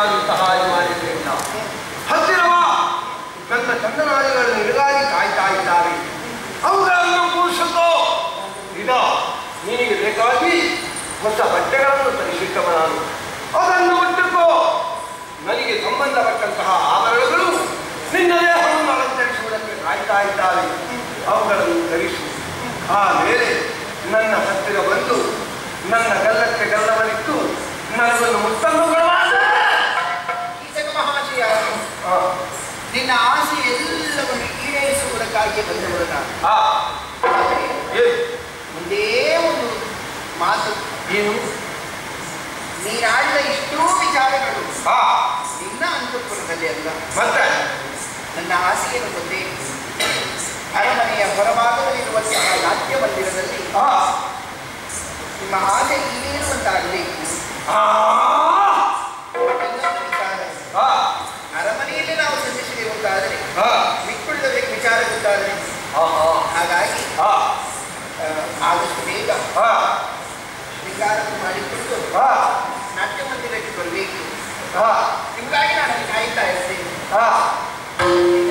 ನೀನಾದರೂ ಸಹಾಯ ಮಾಡಿರಲಿಲ್ಲ ಹತ್ತಿರವ ನನ್ನ ಚಂದನಾದಿಗಳು ನಿನಗಾಗಿ ಕಾಯ್ತಾ ಇದ್ದಾವೆ ಅವುಗಳನ್ನು ಕೂರಿಸುತ್ತೋ ಇದ ನಿನಗೆ ಬೇಕಾಗಿ ಹೊಸ ಬಟ್ಟೆಗಳನ್ನು ತರಿಸಿಟ್ಟವ ನಾನು ಅದನ್ನು ಉಟ್ಟುಕೋ ನನಗೆ ಸಂಬಂಧಪಟ್ಟಂತಹ ಆಭರಣಗಳು ನಿನ್ನ ದೇಹವನ್ನು ಅಲಂಕರಿಸುವುದಕ್ಕೆ ಕಾಯ್ತಾ ಇದ್ದಾವೆ ಅವುಗಳನ್ನು ಧರಿಸು ಆಮೇಲೆ ನನ್ನ ಹತ್ತಿರ ಬಂದು ನನ್ನ ಗಲ್ಲಕ್ಕೆ ಗಲ್ಲವನಿಟ್ಟು ನನಗೊಂದು ಮುತ್ತನ್ನು ಕೊಡುವಾಗ ಕೀಚಕ ಮಹಾಶಯ ಆ, ನಿನ್ನ ಆಸೆ ಎಲ್ಲವನ್ನು ಈಡೇರಿಸುವುದಕ್ಕಾಗಿ ಬಂದವರು ನಾನು ಆ, ಆದರೆ ಏ, ಒಂದೇ ಒಂದು ಮಾತು ಏನು ನೀನಾಡಿದ ಇಷ್ಟೂ ವಿಚಾರಗಳು ಆ, ನಿನ್ನ ಅಂತಃಪುರದಲ್ಲಿ ಅಲ್ಲ ಮತ್ತೆ ನನ್ನ ಆಸೆಯನ್ನು ಗೊತ್ತೇ ಅರಮನೆಯ ಹೊರಭಾಗದಲ್ಲಿರುವಂತಹ ನಾಟ್ಯ ಮಂದಿರದಲ್ಲಿ ಆ, ನಿಮ್ಮ ಆಸೆ ಈಡೇರುವಂತಾಗಬೇಕು ಆ, ಇನ್ನೊಂದು ವಿಚಾರ ಆ, ಅರಮನೆಯಲ್ಲಿ ನಾವು ಸಂಧಿಸಿದೆವುಂತಾದರೆ ಆ, ಮಿಕ್ಕುಳಿದವರಿಗೆ ವಿಚಾರ ಗೊತ್ತಾದರೆ ಆ, ಹಾಗಾಗಿ ಆ, ಆ, ಆದಷ್ಟು ಬೇಗ ಆ, ಶೃಂಗಾರವನ್ನು ಮಾಡಿಕೊಂಡು ಆ, ನಾಟ್ಯ ಮಂದಿರಕ್ಕೆ ಬರಬೇಕು ಆ, ನಿಮಗಾಗಿ ನಾನು ಅಲ್ಲಿ ಕಾಯ್ತಾ ಇರ್ತೇನೆ ಆ. ನಿನ್ನ